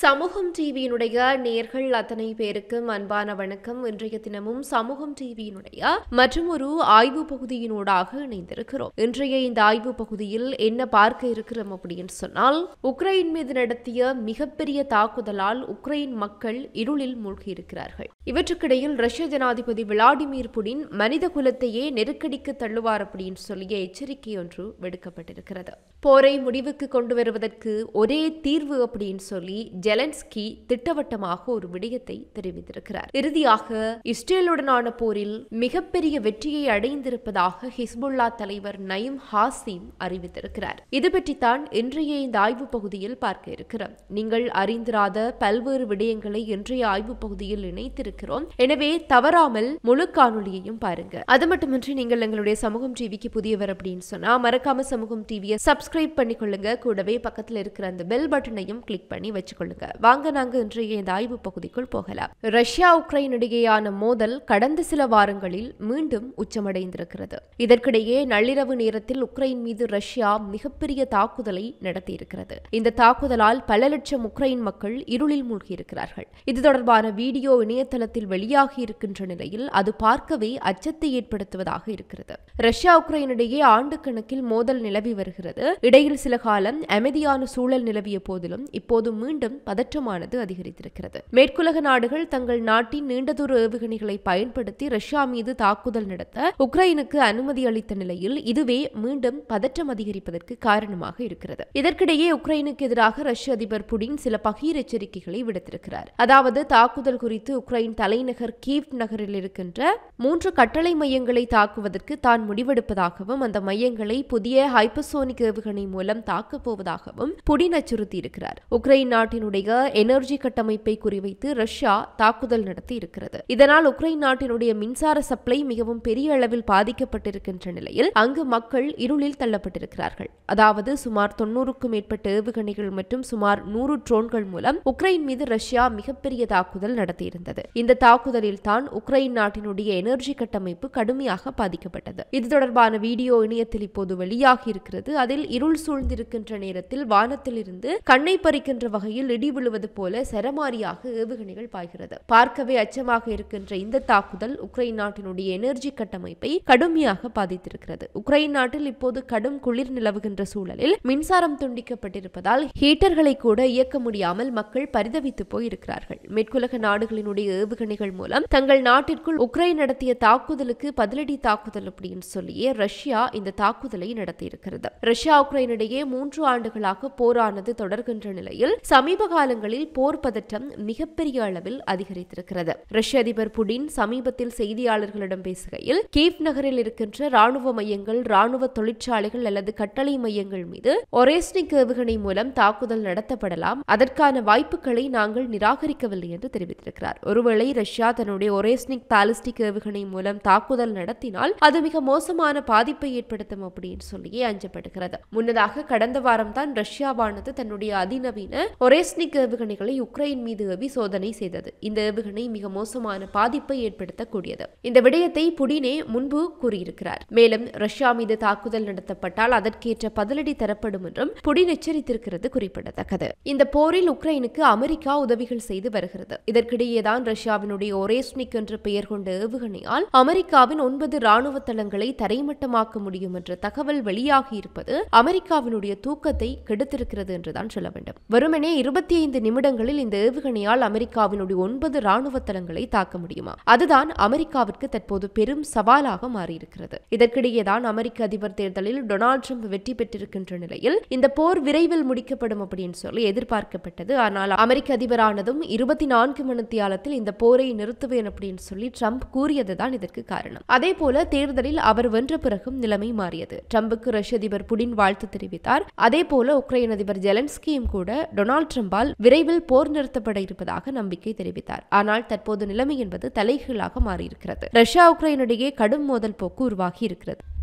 சமூகம் டிவியினுடைய நேர்கள் அத்தனை பேருக்கும் அன்பான வணக்கம் இன்றைய தினமும் சமூகம் டிவியினுடைய மற்றும் ஒரு ஆய்வு பகுதியினூடாக இணைந்திருக்கிறோம் இன்றைய இந்த ஆய்வு பகுதியில் என்ன பார்க்க இருக்கிறோம் அப்படின்னு சொன்னால் உக்ரைன் மீது நடத்திய மிகப்பெரிய தாக்குதலால் உக்ரைன் மக்கள் இருளில் மூழ்கியிருக்கிறார்கள் இவற்றுக்கிடையில் ரஷ்ய ஜனாதிபதி விளாடிமிர் புடின் மனித குலத்தையே நெருக்கடிக்கு தள்ளுவார் அப்படின்னு சொல்லிய எச்சரிக்கை ஒன்று விடுக்கப்பட்டிருக்கிறது போரை முடிவுக்கு கொண்டு வருவதற்கு ஒரே தீர்வு அப்படின்னு சொல்லி ஜெலன்ஸ்கி திட்டவட்டமாக ஒரு விடயத்தை தெரிவித்திருக்கிறார் இறுதியாக இஸ்ரேலுடனான போரில் மிகப்பெரிய வெற்றியை அடைந்திருப்பதாக ஹிஸ்புல்லா தலைவர் நயிம் ஹாசிம் அறிவித்திருக்கிறார் இது பற்றித்தான் இன்றைய இந்த ஆய்வு பகுதியில் பார்க்க இருக்கிறோம் நீங்கள் அறிந்திராத பல்வேறு விடயங்களை இன்றைய ஆய்வு பகுதியில் இணைத்திருக்கிறோம் எனவே தவறாமல் முழு காணொலியையும் பாருங்க அது மட்டுமின்றி நீங்கள் எங்களுடைய சமூகம் டிவிக்கு புதியவர் அப்படின்னு சொன்னா மறக்காம சமூகம் டிவியை சப்ஸ்கிரைப் பண்ணிக்கொள்ளுங்க கூடவே பக்கத்துல இருக்கிற அந்த பெல் பட்டனையும் கிளிக் பண்ணி வச்சுக்கொள்ளுங்க வாங்க நாங்க இன்றைய இந்த ஆய்வு பகுதிக்குள் போகலாம் ரஷ்யா உக்ரைன் இடையேயான மோதல் கடந்த சில வாரங்களில் மீண்டும் உச்சமடைந்திருக்கிறது இதற்கிடையே நள்ளிரவு நேரத்தில் உக்ரைன் மீது ரஷ்யா மிகப்பெரிய தாக்குதலை நடத்தியிருக்கிறது இந்த தாக்குதலால் பல லட்சம் உக்ரைன் மக்கள் இருளில் மூழ்கியிருக்கிறார்கள் இது தொடர்பான வீடியோ இணையதளத்தில் வெளியாகி இருக்கின்ற நிலையில் அது பார்க்கவே அச்சத்தை ஏற்படுத்துவதாக இருக்கிறது ரஷ்யா உக்ரைன் இடையே ஆண்டு கணக்கில் மோதல் நிலவி வருகிறது இடையில் சில காலம் அமைதியான சூழல் நிலவிய போதிலும் இப்போது மீண்டும் பதற்றமானது அதிகரித்திருக்கிறது மேற்குலக நாடுகள் தங்கள் நாட்டின் நீண்ட தூர ஏவுகணைகளை பயன்படுத்தி ரஷ்யா மீது தாக்குதல் நடத்த உக்ரைனுக்கு அனுமதி அளித்த நிலையில் இதுவே மீண்டும் பதற்றம் அதிகரிப்பதற்கு காரணமாக இருக்கிறது இதற்கிடையே உக்ரைனுக்கு எதிராக ரஷ்ய அதிபர் புடின் சில பகீர் எச்சரிக்கைகளை விடுத்திருக்கிறார் அதாவது தாக்குதல் குறித்து உக்ரைன் தலைநகர் கீவ் நகரில் இருக்கின்ற மூன்று கட்டளை மையங்களை தாக்குவதற்கு தான் முடிவெடுப்பதாகவும் அந்த மையங்களை புதிய ஹைப்பசோனிக் ஏவுகணை மூலம் தாக்கப் போவதாகவும் புடின் அச்சுறுத்தியிருக்கிறார் உக்ரைன் நாட்டினுடைய எனர்ஜி கட்டமைப்பை குறிவைத்து ரஷ்யா தாக்குதல் நடத்தி இருக்கிறது இதனால் உக்ரைன் நாட்டினுடைய மின்சார சப்ளை மிகவும் பெரிய அளவில் பாதிக்கப்பட்டிருக்கின்ற நிலையில் அங்கு மக்கள் இருளில் தள்ளப்பட்டிருக்கிறார்கள் அதாவது சுமார் தொன்னூறுக்கும் மேற்பட்ட ஏவுகணைகள் மற்றும் சுமார் நூறு ட்ரோன்கள் மூலம் உக்ரைன் மீது ரஷ்யா மிகப்பெரிய தாக்குதல் நடத்தியிருந்தது இந்த தாக்குதலில் தான் உக்ரைன் நாட்டினுடைய எனர்ஜி கட்டமைப்பு கடுமையாக பாதிக்கப்பட்டது இது தொடர்பான வீடியோ இணையத்தில் இப்போது வெளியாகி இருக்கிறது அதில் இருள் சூழ்ந்திருக்கின்ற நேரத்தில் வானத்தில் இருந்து கண்ணை பறிக்கின்ற வகையில் இடி விழுவது போல சரமாரியாக ஏவுகணைகள் பாய்கிறது பார்க்கவே அச்சமாக இருக்கின்ற இந்த தாக்குதல் உக்ரைன் நாட்டினுடைய எனர்ஜி கட்டமைப்பை கடுமையாக பாதித்திருக்கிறது உக்ரைன் நாட்டில் இப்போது கடும் குளிர் நிலவுகின்ற சூழலில் மின்சாரம் துண்டிக்கப்பட்டிருப்பதால் ஹீட்டர்களை கூட இயக்க முடியாமல் மக்கள் பரிதவித்து போயிருக்கிறார்கள் மேற்குலக நாடுகளினுடைய ஏவுகணைகள் மூலம் தங்கள் நாட்டிற்குள் உக்ரைன் நடத்திய தாக்குதலுக்கு பதிலடி தாக்குதல் அப்படின்னு சொல்லியே ரஷ்யா இந்த தாக்குதலை நடத்தியிருக்கிறது ரஷ்யா உக்ரைன் இடையே மூன்று ஆண்டுகளாக போரானது தொடர்கின்ற நிலையில் சமீப காலங்களில் போர் பதற்றம் மிகப்பெரிய அளவில் அதிகரித்திருக்கிறது ரஷ்ய அதிபர் புடின் சமீபத்தில் செய்தியாளர்களிடம் பேசுகையில் கீவ் நகரில் இருக்கின்ற ராணுவ மையங்கள் ராணுவ தொழிற்சாலைகள் அல்லது கட்டளை மையங்கள் மீது ஒரேஸ்னிக் ஏவுகணை மூலம் தாக்குதல் நடத்தப்படலாம் அதற்கான வாய்ப்புகளை நாங்கள் நிராகரிக்கவில்லை என்று தெரிவித்திருக்கிறார் ஒருவேளை ரஷ்யா தன்னுடைய ஒரேஸ்னிக் பாலிஸ்டிக் ஏவுகணை மூலம் தாக்குதல் நடத்தினால் அது மிக மோசமான பாதிப்பை ஏற்படுத்தும் அப்படின்னு சொல்லியே அஞ்சப்படுகிறது முன்னதாக கடந்த வாரம் தான் ரஷ்யாவானது தன்னுடைய அதிநவீன ஒரேஸ்னிக் ஏவுகணைகளை உக்ரைன் மீது ஏவி சோதனை செய்தது இந்த ஏவுகணை மிக மோசமான பாதிப்பை ஏற்படுத்தக்கூடியது இந்த விடயத்தை புடினே முன்பு கூறியிருக்கிறார் மேலும் ரஷ்யா மீது தாக்குதல் நடத்தப்பட்டால் அதற்கேற்ற பதிலடி தரப்படும் என்றும் புடின் எச்சரித்திருக்கிறது குறிப்பிடத்தக்கது இந்த போரில் உக்ரைனுக்கு அமெரிக்கா உதவிகள் செய்து வருகிறது இதற்கிடையேதான் ரஷ்யாவினுடைய ஒரேஸ்னிக் என்ற பெயர் கொண்ட ஏவுகணையால் அமெரிக்காவின் ஒன்பது ராணுவ தளங்களை தரைமட்டமாக்க முடியும் என்ற தகவல் வெளியாகி இருப்பது அமெரிக்காவினுடைய தூக்கத்தை கெடுத்திருக்கிறது என்றுதான் சொல்ல வேண்டும் வெறுமனே இருபத்தி ஐந்து நிமிடங்களில் இந்த ஏவுகணையால் அமெரிக்காவினுடைய ஒன்பது ராணுவ தளங்களை தாக்க முடியுமா அதுதான் அமெரிக்காவிற்கு தற்போது பெரும் சவாலாக மாறியிருக்கிறது இதற்கிடையேதான் அமெரிக்க அதிபர் தேர்தலில் டொனால்டு ட்ரம்ப் வெற்றி பெற்றிருக்கின்ற நிலையில் இந்த போர் விரைவில் முடிக்கப்படும் அப்படின்னு சொல்லி எதிர்பார்க்கப்பட்டது ஆனால் அமெரிக்க அதிபரானதும் இருபத்தி நான்கு மணித்தியாலத்தில் இந்த போரை நிறுத்துவேன் அப்படின்னு சொல்லி ட்ரம்ப் கூறியதுதான் இதற்கு காரணம் அதே போல தேர்தலில் அவர் வென்ற பிறகும் நிலைமை மாறியது ட்ரம்புக்கு ரஷ்ய அதிபர் புடின் வாழ்த்து தெரிவித்தார் அதே போல உக்ரைன் அதிபர் ஜெலன்ஸ்கியும் கூட டொனால்டு ட்ரம்பால் விரைவில் போர் நிறுத்தப்பட இருப்பதாக நம்பிக்கை தெரிவித்தார் ஆனால் தற்போது நிலைமை என்பது தலைகீழாக மாறியிருக்கிறது ரஷ்யா உக்ரைன் இடையே கடும் மோதல் போக்கு உருவாகி இருக்கிறது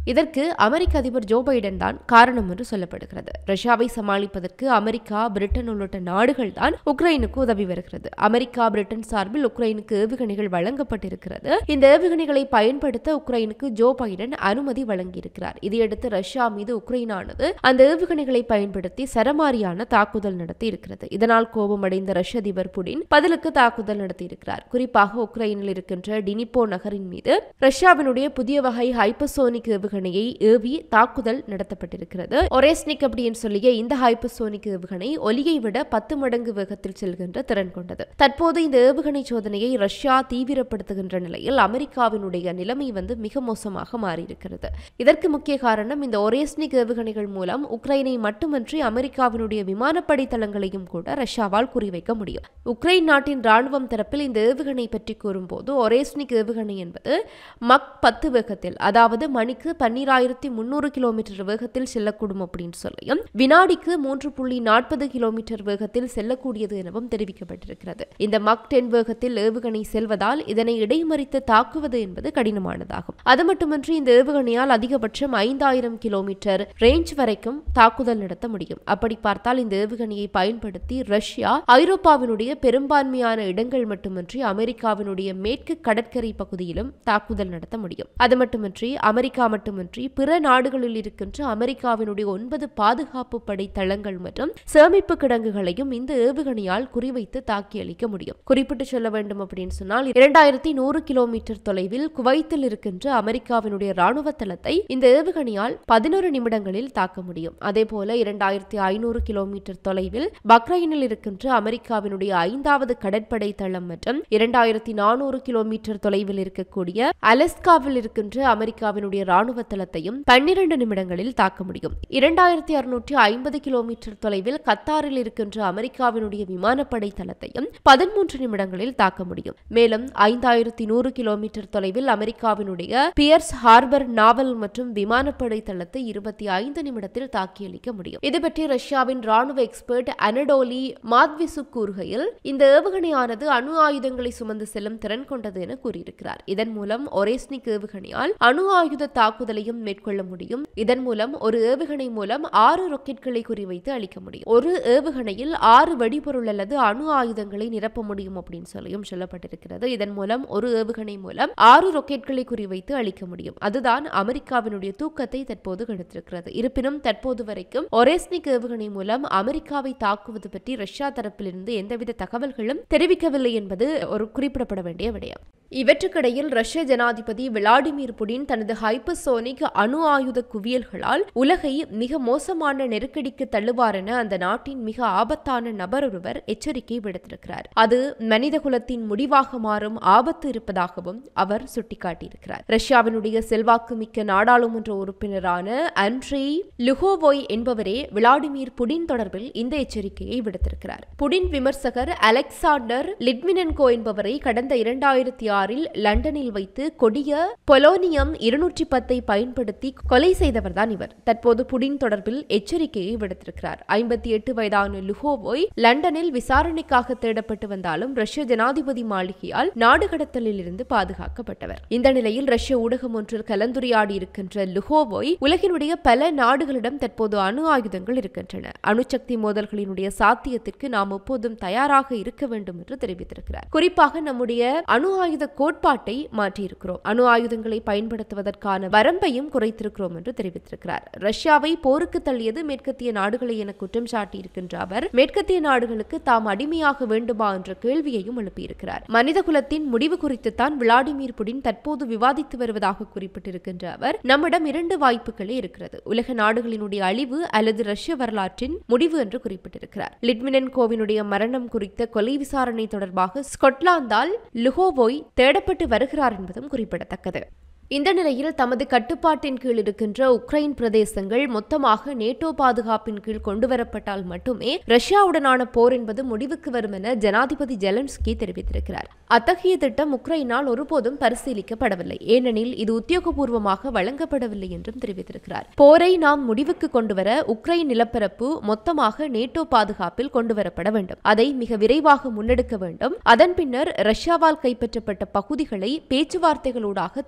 இதற்கு அமெரிக்க அதிபர் ஜோ பைடன் தான் காரணம் என்று சொல்லப்படுகிறது ரஷ்யாவை சமாளிப்பதற்கு அமெரிக்கா பிரிட்டன் உள்ளிட்ட நாடுகள் தான் உக்ரைனுக்கு உதவி வருகிறது அமெரிக்கா பிரிட்டன் சார்பில் உக்ரைனுக்கு ஏவுகணைகள் வழங்கப்பட்டிருக்கிறது இந்த ஏவுகணைகளை பயன்படுத்த உக்ரைனுக்கு ஜோ பைடன் அனுமதி வழங்கியிருக்கிறார் இதையடுத்து ரஷ்யா மீது உக்ரைனானது அந்த ஏவுகணைகளை பயன்படுத்தி சரமாரியான தாக்குதல் நடத்தி இருக்கிறது இதனால் கோபமடைந்த ரஷ்ய அதிபர் புடின் பதிலுக்கு தாக்குதல் நடத்தியிருக்கிறார் குறிப்பாக உக்ரைனில் இருக்கின்ற டினிப்போ நகரின் மீது ரஷ்யாவினுடைய புதிய வகை ஹைப்பசோனிக் ஏவுகணையை ஏவி தாக்குதல் நடத்தப்பட்டிருக்கிறது ஒரேஸ்னிக் அப்படின்னு சொல்லிய இந்த ஹைப்பசோனிக் ஏவுகணை ஒலியை விட பத்து மடங்கு வேகத்தில் செல்கின்ற திறன் கொண்டது தற்போது இந்த ஏவுகணை சோதனையை ரஷ்யா தீவிரப்படுத்துகின்ற நிலையில் அமெரிக்காவினுடைய நிலைமை வந்து மிக மோசமாக மாறியிருக்கிறது இதற்கு முக்கிய காரணம் இந்த ஒரேஸ்னிக் ஏவுகணைகள் மூலம் உக்ரைனை மட்டுமன்றி அமெரிக்காவினுடைய விமானப்படை தளங்களையும் கூட ரஷ்யாவால் குறிவைக்க முடியும் உக்ரைன் நாட்டின் ராணுவம் தரப்பில் இந்த ஏவுகணை பற்றி கூறும்போது ஒரேஸ்னிக் ஏவுகணை என்பது மக் பத்து வேகத்தில் அதாவது மணிக்கு பன்னிராயிரத்தி முன்னூறு கிலோமீட்டர் வேகத்தில் செல்லக்கூடும் அப்படின்னு சொல்லியும் வினாடிக்கு மூன்று புள்ளி நாற்பது கிலோமீட்டர் வேகத்தில் செல்லக்கூடியது எனவும் தெரிவிக்கப்பட்டிருக்கிறது இந்த மக் டென் வேகத்தில் ஏவுகணை செல்வதால் இதனை இடைமறித்து தாக்குவது என்பது கடினமானதாகும் அது மட்டுமன்றி இந்த ஏவுகணையால் அதிகபட்சம் ஐந்தாயிரம் கிலோமீட்டர் ரேஞ்ச் வரைக்கும் தாக்குதல் நடத்த முடியும் அப்படி பார்த்தால் இந்த ஏவுகணையை பயன்படுத்தி ரஷ்யா ஐரோப்பாவினுடைய பெரும்பான்மையான இடங்கள் மட்டுமின்றி அமெரிக்காவினுடைய மேற்கு கடற்கரை பகுதியிலும் தாக்குதல் நடத்த முடியும் அது மட்டுமின்றி அமெரிக்கா மட்டுமின்றி பிற நாடுகளில் இருக்கின்ற அமெரிக்காவினுடைய ஒன்பது பாதுகாப்பு படை தளங்கள் மற்றும் சேமிப்பு கிடங்குகளையும் இந்த ஏவுகணையால் குறிவைத்து தாக்கி அளிக்க முடியும் குறிப்பிட்டு சொல்ல வேண்டும் அப்படின்னு சொன்னால் இரண்டாயிரத்தி நூறு கிலோமீட்டர் தொலைவில் குவைத்தில் இருக்கின்ற அமெரிக்காவினுடைய ராணுவ தளத்தை இந்த ஏவுகணையால் பதினோரு நிமிடங்களில் தாக்க முடியும் அதே போல இரண்டாயிரத்தி ஐநூறு கிலோமீட்டர் தொலைவில் பக்ரைனில் இருக்கின்ற அமெரிக்காவினுடைய ஐந்தாவது கடற்படை தளம் மற்றும் இரண்டாயிரத்தி நானூறு கிலோமீட்டர் தொலைவில் இருக்கக்கூடிய அலஸ்காவில் இருக்கின்ற அமெரிக்காவினுடைய ராணுவ தளத்தையும் பன்னிரண்டு நிமிடங்களில் தாக்க முடியும் இரண்டாயிரத்தி அறுநூற்றி ஐம்பது கிலோமீட்டர் தொலைவில் கத்தாரில் இருக்கின்ற அமெரிக்காவினுடைய விமானப்படை தளத்தையும் பதிமூன்று நிமிடங்களில் தாக்க முடியும் மேலும் ஐந்தாயிரத்தி நூறு கிலோமீட்டர் தொலைவில் அமெரிக்காவினுடைய பியர்ஸ் ஹார்பர் நாவல் மற்றும் விமானப்படை தளத்தை இருபத்தி ஐந்து நிமிடத்தில் தாக்கியளிக்க முடியும் இது பற்றி ரஷ்யாவின் ராணுவ எக்ஸ்பர்ட் அனடோலி மாத்விசு கூறுகையில் இந்த ஏவுகணையானது அணு ஆயுதங்களை சுமந்து செல்லும் திறன் கொண்டது என கூறியிருக்கிறார் இதன் மூலம் ஒரேஸ்னிக் ஏவுகணையால் அணு ஆயுத தாக்குதலையும் மேற்கொள்ள முடியும் இதன் மூலம் ஒரு ஏவுகணை மூலம் ஆறு ராக்கெட்களை குறிவைத்து அளிக்க முடியும் ஒரு ஏவுகணையில் ஆறு வெடிபொருள் அல்லது அணு ஆயுதங்களை நிரப்ப முடியும் அப்படின்னு சொல்லியும் சொல்லப்பட்டிருக்கிறது இதன் மூலம் ஒரு ஏவுகணை மூலம் ஆறு ராக்கெட்களை குறிவைத்து அளிக்க முடியும் அதுதான் அமெரிக்காவினுடைய தூக்கத்தை தற்போது கெடுத்திருக்கிறது இருப்பினும் தற்போது வரைக்கும் ஒரேஸ்னிக் ஏவுகணை மூலம் அமெரிக்காவை தாக்குவது பற்றி ரஷ்யா தரப்பிலிருந்து எந்தவித தகவல்களும் தெரிவிக்கவில்லை என்பது ஒரு குறிப்பிடப்பட வேண்டிய விடயம் இவற்றுக்கிடையில் ரஷ்ய ஜனாதிபதி விளாடிமிர் புடின் தனது ஹைப்பர்சோனிக் அணு ஆயுத குவியல்களால் உலகை மிக மோசமான நெருக்கடிக்கு தள்ளுவார் என அந்த நாட்டின் மிக ஆபத்தான நபர் ஒருவர் எச்சரிக்கை விடுத்திருக்கிறார் அது மனித குலத்தின் முடிவாக மாறும் ஆபத்து இருப்பதாகவும் அவர் சுட்டிக்காட்டியிருக்கிறார் ரஷ்யாவினுடைய செல்வாக்கு மிக்க நாடாளுமன்ற உறுப்பினரான அன்ட்ரி லுகோவோய் என்பவரே விளாடிமிர் புடின் தொடர்பில் இந்த எச்சரிக்கையை விடுத்திருக்கிறார் புடின் விமர்சகர் அலெக்சாண்டர் லிட்வினன்கோ என்பவரை கடந்த இரண்டாயிரத்தி ஆறில் லண்டனில் வைத்து கொடிய பொலோனியம் இருநூற்றி பத்தை பயன்படுத்தி கொலை செய்தவர்தான் இவர் தற்போது புடின் தொடர்பில் எச்சரிக்கையை விடுத்திருக்கிறார் ஐம்பத்தி எட்டு வயதான லுகோவோய் லண்டனில் விசாரணைக்காக தேடப்பட்டு வந்தாலும் ரஷ்ய ஜனாதிபதி மாளிகையால் நாடு கடத்தலில் இருந்து பாதுகாக்கப்பட்டவர் இந்த நிலையில் ரஷ்ய ஊடகம் ஒன்றில் கலந்துரையாடி இருக்கின்ற லுகோவோய் உலகினுடைய பல நாடுகளிடம் தற்போது அணு ஆயுதங்கள் இருக்கின்றன அணுசக்தி மோதல்களினுடைய சாத்தியத்திற்கு நாம் எப்போதும் தயாராக இருக்க வேண்டும் என்று தெரிவித்திருக்கிறார் குறிப்பாக நம்முடைய அணு ஆயுத கோட்பாட்டை மாற்றியிருக்கிறோம் அணு ஆயுதங்களை பயன்படுத்துவதற்கான வரம்பையும் குறைத்திருக்கிறோம் என்று தெரிவித்திருக்கிறார் ரஷ்யாவை போருக்கு தள்ளியது மேற்கத்திய நாடுகளை என குற்றம் சாட்டியிருக்கின்ற அவர் மேற்கத்திய நாடுகளுக்கு தாம் அடிமையாக வேண்டுமா என்ற கேள்வியையும் எழுப்பியிருக்கிறார் மனித குலத்தின் முடிவு குறித்துத்தான் விளாடிமிர் புடின் தற்போது விவாதித்து வருவதாக குறிப்பிட்டிருக்கின்ற அவர் நம்மிடம் இரண்டு வாய்ப்புகளே இருக்கிறது உலக நாடுகளினுடைய அழிவு அல்லது ரஷ்ய வரலாற்றின் முடிவு என்று குறிப்பிட்டிருக்கிறார் லிட்மினன் கோவினுடைய மரணம் குறித்த கொலை விசாரணை தொடர்பாக ஸ்கொட்லாந்தால் லுகோவோய் தேடப்பட்டு வருகிறார் என்பதும் குறிப்பிடத்தக்கது இந்த நிலையில் தமது கட்டுப்பாட்டின் கீழ் இருக்கின்ற உக்ரைன் பிரதேசங்கள் மொத்தமாக நேட்டோ பாதுகாப்பின் கீழ் கொண்டுவரப்பட்டால் மட்டுமே ரஷ்யாவுடனான போர் என்பது முடிவுக்கு வரும் என ஜனாதிபதி ஜெலன்ஸ்கி தெரிவித்திருக்கிறார் அத்தகைய திட்டம் உக்ரைனால் ஒருபோதும் பரிசீலிக்கப்படவில்லை ஏனெனில் இது உத்தியோகபூர்வமாக வழங்கப்படவில்லை என்றும் தெரிவித்திருக்கிறார் போரை நாம் முடிவுக்கு கொண்டுவர உக்ரைன் நிலப்பரப்பு மொத்தமாக நேட்டோ பாதுகாப்பில் கொண்டுவரப்பட வேண்டும் அதை மிக விரைவாக முன்னெடுக்க வேண்டும் அதன் பின்னர் ரஷ்யாவால் கைப்பற்றப்பட்ட பகுதிகளை பேச்சுவார்த்தைகளூடாக திரும்பப் பெற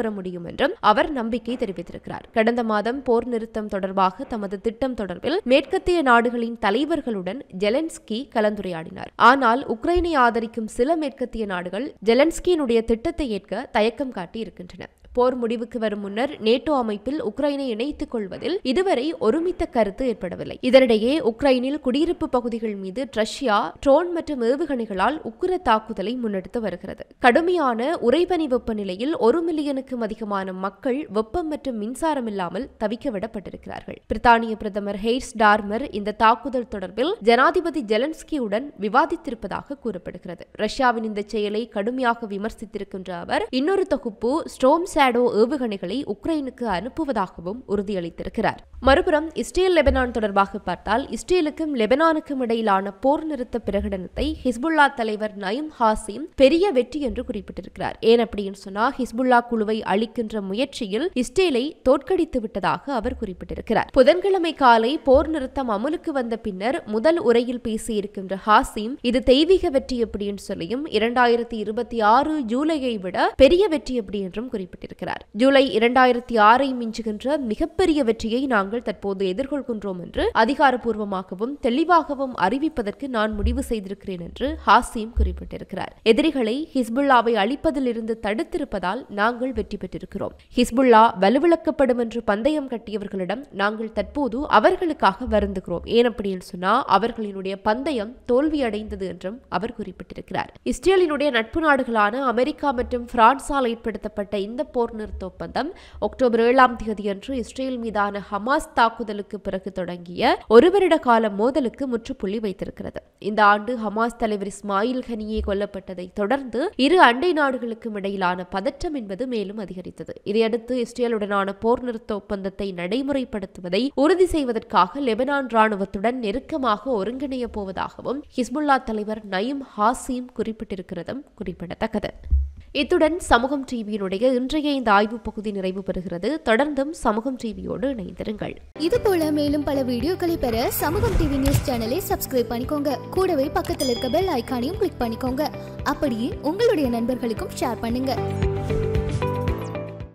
வர முடியும் என்றும் அவர் நம்பிக்கை தெரிவித்திருக்கிறார் கடந்த மாதம் போர் நிறுத்தம் தொடர்பாக தமது திட்டம் தொடர்பில் மேற்கத்திய நாடுகளின் தலைவர்களுடன் ஜெலன்ஸ்கி கலந்துரையாடினார் ஆனால் உக்ரைனை ஆதரிக்கும் சில மேற்கத்திய நாடுகள் ஜெலன்ஸ்கியினுடைய திட்டத்தை ஏற்க தயக்கம் காட்டி இருக்கின்றன போர் முடிவுக்கு வரும் முன்னர் நேட்டோ அமைப்பில் உக்ரைனை இணைத்துக் கொள்வதில் இதுவரை ஒருமித்த கருத்து ஏற்படவில்லை இதனிடையே உக்ரைனில் குடியிருப்பு பகுதிகள் மீது ரஷ்யா ட்ரோன் மற்றும் ஏவுகணைகளால் உக்கிர தாக்குதலை முன்னெடுத்து வருகிறது கடுமையான உறைபனி வெப்பநிலையில் ஒரு மில்லியனுக்கும் அதிகமான மக்கள் வெப்பம் மற்றும் மின்சாரம் இல்லாமல் தவிக்க விடப்பட்டிருக்கிறார்கள் பிரித்தானிய பிரதமர் ஹெய்ஸ் டார்மர் இந்த தாக்குதல் தொடர்பில் ஜனாதிபதி ஜெலன்ஸ்கியுடன் விவாதித்திருப்பதாக கூறப்படுகிறது ரஷ்யாவின் இந்த செயலை கடுமையாக விமர்சித்திருக்கின்ற அவர் இன்னொரு தொகுப்பு ஸ்டோம் ஷேடோ ஏவுகணைகளை உக்ரைனுக்கு அனுப்புவதாகவும் உறுதியளித்திருக்கிறார் மறுபுறம் இஸ்ரேல் லெபனான் தொடர்பாக பார்த்தால் இஸ்ரேலுக்கும் லெபனானுக்கும் இடையிலான போர் நிறுத்த பிரகடனத்தை ஹிஸ்புல்லா தலைவர் நயிம் ஹாசிம் பெரிய வெற்றி என்று குறிப்பிட்டிருக்கிறார் ஏன் அப்படின்னு சொன்னா ஹிஸ்புல்லா குழுவை அழிக்கின்ற முயற்சியில் இஸ்ரேலை தோற்கடித்து விட்டதாக அவர் குறிப்பிட்டிருக்கிறார் புதன்கிழமை காலை போர் நிறுத்தம் அமலுக்கு வந்த பின்னர் முதல் உரையில் பேசியிருக்கின்ற ஹாசிம் இது தெய்வீக வெற்றி எப்படின்னு சொல்லியும் இரண்டாயிரத்தி இருபத்தி ஆறு ஜூலையை விட பெரிய வெற்றி எப்படி என்றும் குறிப்பிட்டிருக்கிறார் ஜூலை இரண்டாயிரத்தி ஆறை மிஞ்சுகின்ற மிகப்பெரிய வெற்றியை நாங்கள் தற்போது எதிர்கொள்கின்றோம் என்று அதிகாரப்பூர்வமாகவும் தெளிவாகவும் அறிவிப்பதற்கு நான் முடிவு செய்திருக்கிறேன் என்று ஹாசிம் குறிப்பிட்டிருக்கிறார் எதிரிகளை ஹிஸ்புல்லாவை அழிப்பதிலிருந்து தடுத்திருப்பதால் நாங்கள் வெற்றி பெற்றிருக்கிறோம் ஹிஸ்புல்லா வலுவிழக்கப்படும் என்று பந்தயம் கட்டியவர்களிடம் நாங்கள் தற்போது அவர்களுக்காக வருந்துகிறோம் ஏன் அப்படின்னு சொன்னா அவர்களினுடைய பந்தயம் தோல்வியடைந்தது என்றும் அவர் குறிப்பிட்டிருக்கிறார் இஸ்ரேலினுடைய நட்பு நாடுகளான அமெரிக்கா மற்றும் பிரான்சால் ஏற்படுத்தப்பட்ட இந்த போர் நிறுத்த ஒப்பந்தம் அக்டோபர் ஏழாம் தேதியன்று இஸ்ரேல் மீதான ஹமாஸ் தாக்குதலுக்கு பிறகு தொடங்கிய ஒரு வருட கால மோதலுக்கு முற்றுப்புள்ளி வைத்திருக்கிறது இந்த ஆண்டு ஹமாஸ் தலைவர் இஸ்மாயில் ஹனியே கொல்லப்பட்டதை தொடர்ந்து இரு அண்டை நாடுகளுக்கும் இடையிலான பதற்றம் என்பது மேலும் அதிகரித்தது இதையடுத்து இஸ்ரேலுடனான போர் நிறுத்த ஒப்பந்தத்தை நடைமுறைப்படுத்துவதை உறுதி செய்வதற்காக லெபனான் ராணுவத்துடன் நெருக்கமாக ஒருங்கிணைய போவதாகவும் ஹிஸ்புல்லா தலைவர் நயிம் ஹாசிம் குறிப்பிட்டிருக்கிறதும் குறிப்பிடத்தக்கது இத்துடன் சமூகம் டிவியினுடைய இன்றைய இந்த ஆய்வு பகுதி நிறைவு பெறுகிறது தொடர்ந்தும் சமூகம் டிவியோடு இணைந்திருங்கள் இது போல மேலும் பல வீடியோக்களை பெற சமூகம் டிவி நியூஸ் சேனலை சப்ஸ்கிரைப் பண்ணிக்கோங்க கூடவே பக்கத்தில் இருக்க பெல் ஐகானையும் கிளிக் பண்ணிக்கோங்க அப்படியே உங்களுடைய நண்பர்களுக்கும் ஷேர் பண்ணுங்க